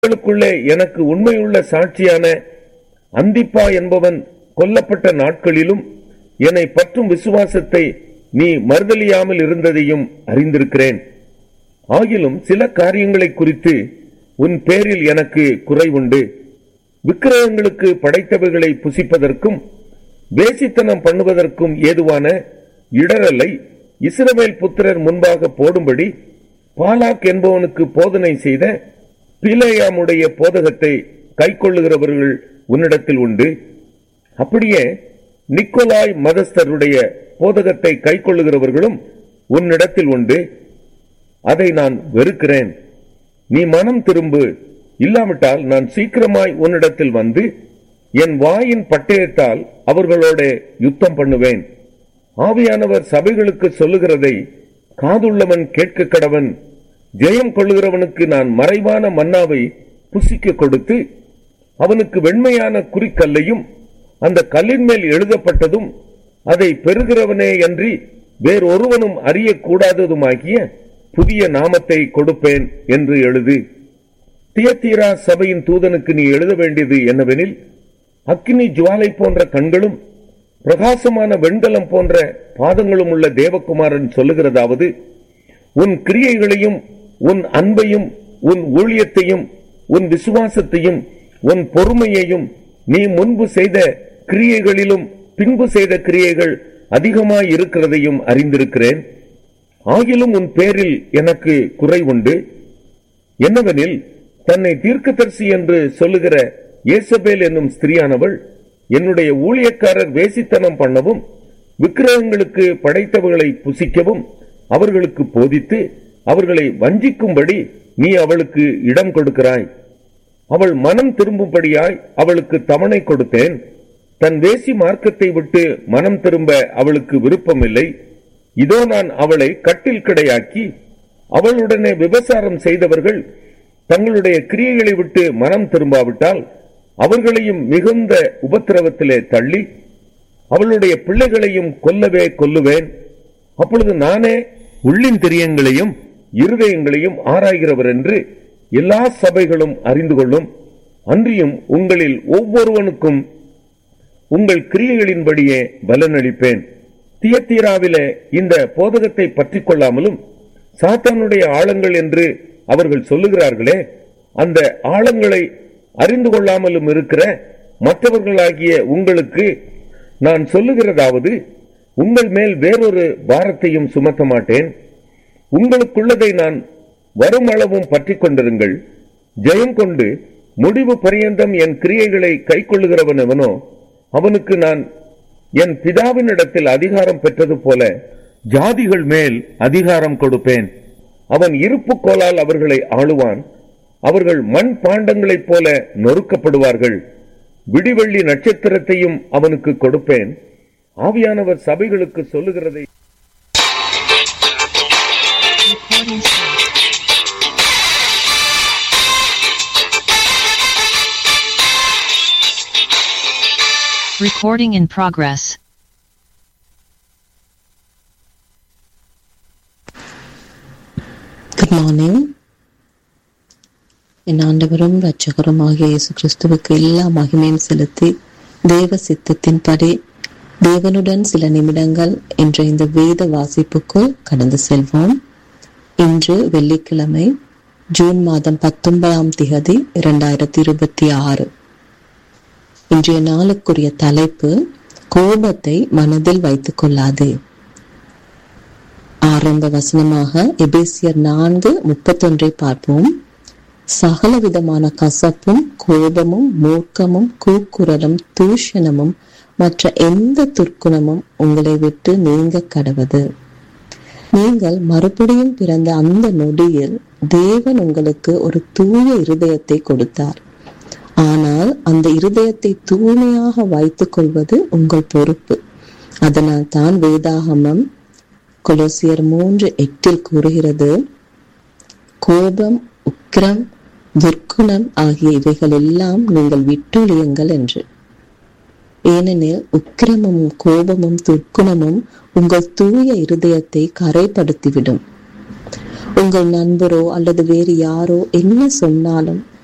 உங்களுக்குள்ளே எனக்கு உண்மையுள்ள சாட்சியான அந்திப்பா என்பவன் கொல்லப்பட்ட நாட்களிலும் என்னை பற்றும் விசுவாசத்தை நீ மறுதலியாமல் இருந்ததையும் அறிந்திருக்கிறேன் ஆகிலும் சில காரியங்களை குறித்து உன் பேரில் எனக்கு குறைவுண்டு விக்கிரகங்களுக்கு படைத்தவைகளை புசிப்பதற்கும் வேசித்தனம் பண்ணுவதற்கும் ஏதுவான இடரலை இஸ்ரவேல் புத்திரர் முன்பாக போடும்படி பாலாக் என்பவனுக்கு போதனை செய்த பிலேயாமுடைய போதகத்தை கைக்கொள்ளுகிறவர்கள் உன்னிடத்தில் உண்டு அப்படியே நிக்கோலாய் மதஸ்தருடைய போதகத்தை கைக்கொள்ளுகிறவர்களும் உன்னிடத்தில் உண்டு அதை நான் வெறுக்கிறேன் நீ மனம் திரும்பு இல்லாவிட்டால் நான் சீக்கிரமாய் உன்னிடத்தில் வந்து என் வாயின் பட்டயத்தால் அவர்களோட யுத்தம் பண்ணுவேன் ஆவியானவர் சபைகளுக்கு சொல்லுகிறதை காதுள்ளவன் கேட்க கடவன் ஜெயம் கொள்ளுகிறவனுக்கு நான் மறைவான மன்னாவை புசிக்க கொடுத்து அவனுக்கு வெண்மையான குறிக்கல்லையும் அந்த கல்லின் மேல் எழுதப்பட்டதும் அதை பெறுகிறவனே அன்றி வேறொருவனும் அறியக்கூடாததுமாகிய புதிய நாமத்தை கொடுப்பேன் என்று எழுது தியத்தீரா சபையின் தூதனுக்கு நீ எழுத வேண்டியது என்னவெனில் அக்கினி ஜுவாலை போன்ற கண்களும் பிரகாசமான வெண்கலம் போன்ற பாதங்களும் உள்ள தேவகுமாரன் சொல்லுகிறதாவது உன் கிரியைகளையும் உன் அன்பையும் உன் ஊழியத்தையும் உன் விசுவாசத்தையும் உன் பொறுமையையும் நீ முன்பு செய்த கிரியைகளிலும் பின்பு செய்த கிரியைகள் அதிகமாய் இருக்கிறதையும் அறிந்திருக்கிறேன் ஆகிலும் உன் பேரில் எனக்கு குறைவுண்டு என்னவெனில் தன்னை தீர்க்கதரிசி என்று சொல்லுகிற ஏசபேல் என்னும் ஸ்திரியானவள் என்னுடைய ஊழியக்காரர் வேசித்தனம் பண்ணவும் விக்கிரகங்களுக்கு படைத்தவர்களை புசிக்கவும் அவர்களுக்கு போதித்து அவர்களை வஞ்சிக்கும்படி நீ அவளுக்கு இடம் கொடுக்கிறாய் அவள் மனம் திரும்பும்படியாய் அவளுக்கு தவணை கொடுத்தேன் தன் வேசி மார்க்கத்தை விட்டு மனம் திரும்ப அவளுக்கு விருப்பமில்லை இதோ நான் அவளை கட்டில் கிடையாக்கி அவளுடனே விபசாரம் செய்தவர்கள் தங்களுடைய கிரியைகளை விட்டு மனம் திரும்பாவிட்டால் அவர்களையும் மிகுந்த உபத்திரவத்திலே தள்ளி அவளுடைய பிள்ளைகளையும் கொல்லவே கொல்லுவேன் அப்பொழுது நானே உள்ளின் திரியங்களையும் இருதயங்களையும் ஆராய்கிறவர் என்று எல்லா சபைகளும் அறிந்து கொள்ளும் அன்றியும் உங்களில் ஒவ்வொருவனுக்கும் உங்கள் கிரியைகளின்படியே பலனளிப்பேன் தியத்தீராவிலே இந்த போதகத்தை பற்றிக் கொள்ளாமலும் சாத்தானுடைய ஆழங்கள் என்று அவர்கள் சொல்லுகிறார்களே அந்த ஆழங்களை அறிந்து கொள்ளாமலும் இருக்கிற மற்றவர்களாகிய உங்களுக்கு நான் சொல்லுகிறதாவது உங்கள் மேல் வேறொரு பாரத்தையும் சுமத்த மாட்டேன் உங்களுக்குள்ளதை நான் வரும் அளவும் பற்றிக் கொண்டிருங்கள் ஜெயம் கொண்டு முடிவு பரியந்தம் என் கிரியைகளை கைக்கொள்ளுகிறவன் எவனோ அவனுக்கு நான் என் பிதாவினிடத்தில் அதிகாரம் பெற்றது போல ஜாதிகள் மேல் அதிகாரம் கொடுப்பேன் அவன் இருப்பு கோலால் அவர்களை ஆளுவான் அவர்கள் மண் பாண்டங்களைப் போல நொறுக்கப்படுவார்கள் விடிவெள்ளி நட்சத்திரத்தையும் அவனுக்கு கொடுப்பேன் ஆவியானவர் சபைகளுக்கு சொல்லுகிறதை Recording stopped. Recording in progress. Good morning என் ஆண்டவரும் இரட்சகரும் ஆகிய இயேசு கிறிஸ்துவுக்கு எல்லா மகிமையும் செலுத்தி தேவ சித்தத்தின்படி தேவனுடன் சில நிமிடங்கள் என்ற இந்த வேத வாசிப்புக்குள் கடந்து செல்வோம் இன்று வெள்ளிக்கிழமை ஜூன் மாதம் பத்தொன்பதாம் திகதி இரண்டாயிரத்தி இருபத்தி ஆறு இன்றைய நாளுக்குரிய தலைப்பு கோபத்தை மனதில் வைத்துக் கொள்ளாதே ஆரம்ப வசனமாக எபேசியர் நான்கு முப்பத்தொன்றை பார்ப்போம் சகல விதமான கசப்பும் கோபமும் மூர்க்கமும் கூக்குரலும் தூஷணமும் மற்ற எந்த துர்க்குணமும் உங்களை விட்டு நீங்க கடவது நீங்கள் மறுபடியும் பிறந்த அந்த நொடியில் தேவன் உங்களுக்கு ஒரு தூய இருதயத்தை கொடுத்தார் ஆனால் அந்த இருதயத்தை தூய்மையாக வைத்துக் கொள்வது உங்கள் பொறுப்பு அதனால் தான் வேதாகமம் கொலோசியர் மூன்று எட்டில் கூறுகிறது கோபம் உக்கிரம் துர்க்குணம் ஆகிய இவைகள் எல்லாம் நீங்கள் விட்டொழியுங்கள் என்று ஏனெனில் உக்கிரமும் கோபமும் துர்க்குணமும் உங்கள் தூய இருதயத்தை கரைப்படுத்திவிடும் உங்கள் நண்பரோ அல்லது வேறு யாரோ என்ன சொன்னாலும்